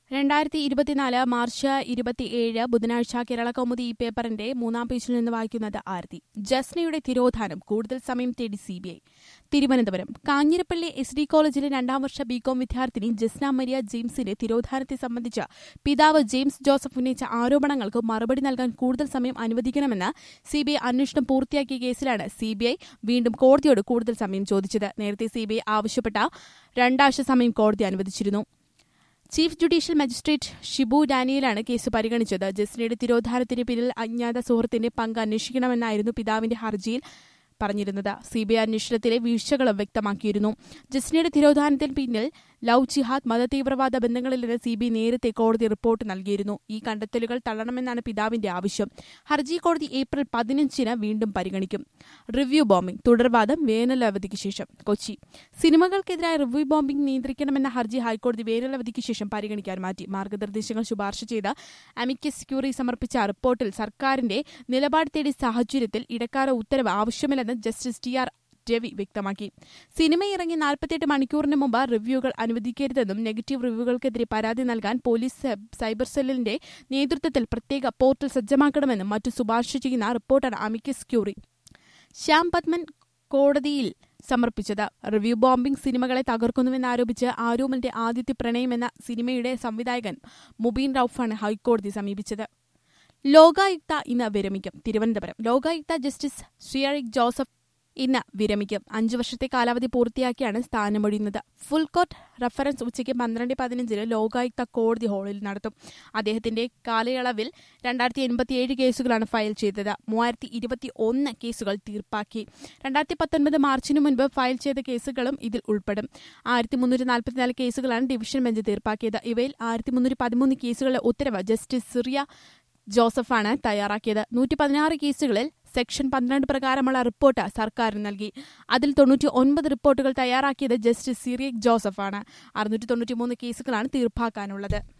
രണ്ടായിരത്തി ഇരുപത്തിനാല് മാർച്ച് ഇരുപത്തിയേഴ് ബുധനാഴ്ച കേരള കൗമുദി ഈ പേപ്പറിന്റെ മൂന്നാം പേജിൽ നിന്ന് വായിക്കുന്നത് ആരതി ജസ്നയുടെ തിരോധാനം കൂടുതൽ സമയം തേടി CBI Thiruvananthapuram Kanjirappally S D കോളേജിലെ രണ്ടാം വർഷ ബികോം വിദ്യാർത്ഥിനി ജസ്ന മരിയ ജെയിംസിന്റെ തിരോധാനത്തെ സംബന്ധിച്ച് പിതാവ് ജെയിംസ് ജോസഫ് ഉന്നയിച്ച ആരോപണങ്ങൾക്ക് മറുപടി നൽകാൻ കൂടുതൽ സമയം അനുവദിക്കണമെന്ന് സിബിഐ അന്വേഷണം പൂർത്തിയാക്കിയ കേസിലാണ് സിബിഐ വീണ്ടും കോടതിയോട് കൂടുതൽ സമയം ചോദിച്ചത് നേരത്തെ സിബിഐ ആവശ്യപ്പെട്ട രണ്ടാഴ്ച സമയം കോടതി അനുവദിച്ചിരുന്നു ചീഫ് ജുഡീഷ്യൽ മജിസ്ട്രേറ്റ് ഷിബു ഡാനിയലാണ് കേസ് പരിഗണിച്ചത് ജസ്നയുടെ തിരോധാനത്തിന് പിന്നിൽ അജ്ഞാത സുഹൃത്തിന്റെ പങ്ക് അന്വേഷിക്കണമെന്നായിരുന്നു പിതാവിന്റെ ഹർജിയിൽ പറഞ്ഞിരുന്നത് സിബിഐ അന്വേഷണത്തിലെ വീഴ്ചകളും വ്യക്തമാക്കിയിരുന്നു ജസ്നയുടെ തിരോധാനത്തിന് പിന്നിൽ ലവ് ജിഹാദ് മതതീവ്രവാദ ബന്ധങ്ങളിലെന്ന് സിബിഐ നേരത്തെ കോടതി റിപ്പോർട്ട് നൽകിയിരുന്നു ഈ കണ്ടെത്തലുകൾ തള്ളണമെന്നാണ് പിതാവിന്റെ ആവശ്യം ഹർജി കോടതി ഏപ്രിൽ പതിനഞ്ചിന് വീണ്ടും പരിഗണിക്കും റിവ്യൂ ബോംബിംഗ് തുടർവാദം വേനലവധിക്ക് ശേഷം കൊച്ചി സിനിമകൾക്കെതിരായ റിവ്യൂ ബോംബിംഗ് നിയന്ത്രിക്കണമെന്ന ഹർജി ഹൈക്കോടതി വേനലവധിക്ക് ശേഷം പരിഗണിക്കാൻ മാറ്റി മാർഗനിർദ്ദേശങ്ങൾ ശുപാർശ ചെയ്ത അമിക്കസ് ക്യൂറി സമർപ്പിച്ച റിപ്പോർട്ടിൽ സർക്കാരിന്റെ നിലപാട് തേടിയ സാഹചര്യത്തിൽ ഇടക്കാല ഉത്തരവ് ആവശ്യമില്ലെന്ന് ജസ്റ്റിസ് ടി ആർ രവി വ്യക്തമാക്കി സിനിമ ഇറങ്ങി നാൽപ്പത്തിയെട്ട് മണിക്കൂറിന് മുമ്പ് റിവ്യൂകൾ അനുവദിക്കരുതെന്നും നെഗറ്റീവ് റിവ്യൂകൾക്കെതിരെ പരാതി നൽകാൻ പോലീസ് സൈബർ സെല്ലിന്റെ നേതൃത്വത്തിൽ പ്രത്യേക പോർട്ടൽ സജ്ജമാക്കണമെന്നും മറ്റു ശുപാർശ ചെയ്യുന്ന റിപ്പോർട്ടാണ് അമിക്കസ് ക്യൂറി ശ്യാം പത്മൻ കോടതിയിൽ സമർപ്പിച്ചത് റിവ്യൂ ബോംബിംഗ് സിനിമകളെ തകർക്കുന്നുവെന്നാരോപിച്ച് ആരോമലിന്റെ ആദ്യത്തെ പ്രണയം എന്ന സിനിമയുടെ സംവിധായകൻ മുബീൻ റൌഫാണ് ഹൈക്കോടതി സമീപിച്ചത് ലോകായുക്ത ഇന്ന് വിരമിക്കും തിരുവനന്തപുരം ലോകായുക്ത ജസ്റ്റിസ് ശ്രീയറിക് ജോസഫ് ഇന്ന് വിരമിക്കും അഞ്ചു വർഷത്തെ കാലാവധി പൂർത്തിയാക്കിയാണ് സ്ഥാനമൊഴിയുന്നത് ഫുൾ കോർട്ട് റഫറൻസ് ഉച്ചയ്ക്ക് പന്ത്രണ്ട് പതിനഞ്ചിന് ലോകായുക്ത കോടതി ഹാളിൽ നടത്തും അദ്ദേഹത്തിന്റെ കാലയളവിൽ രണ്ടായിരത്തി എൺപത്തിയേഴ് കേസുകളാണ് ഫയൽ ചെയ്തത് മൂവായിരത്തി ഇരുപത്തി ഒന്ന് കേസുകൾ തീർപ്പാക്കി രണ്ടായിരത്തി പത്തൊൻപത് മാർച്ചിന് മുൻപ് ഫയൽ ചെയ്ത കേസുകളും ഇതിൽ ഉൾപ്പെടും ആയിരത്തി മുന്നൂറ്റി നാൽപ്പത്തിനാല് കേസുകളാണ് ഡിവിഷൻ ബെഞ്ച് തീർപ്പാക്കിയത് ഇവയിൽ ആയിരത്തി മുന്നൂറ്റി പതിമൂന്ന് കേസുകളുടെ ഉത്തരവ് ജസ്റ്റിസ് സിറിയ ജോസഫാണ് തയ്യാറാക്കിയത് നൂറ്റി പതിനാറ് കേസുകളിൽ സെക്ഷൻ പന്ത്രണ്ട് പ്രകാരമുള്ള റിപ്പോർട്ട് സർക്കാരിന് നൽകി അതിൽ തൊണ്ണൂറ്റി ഒൻപത് റിപ്പോർട്ടുകൾ തയ്യാറാക്കിയത് ജസ്റ്റിസ് സിറിയക് ജോസഫാണ് അറുന്നൂറ്റി തൊണ്ണൂറ്റിമൂന്ന് കേസുകളാണ് തീർപ്പാക്കാനുള്ളത്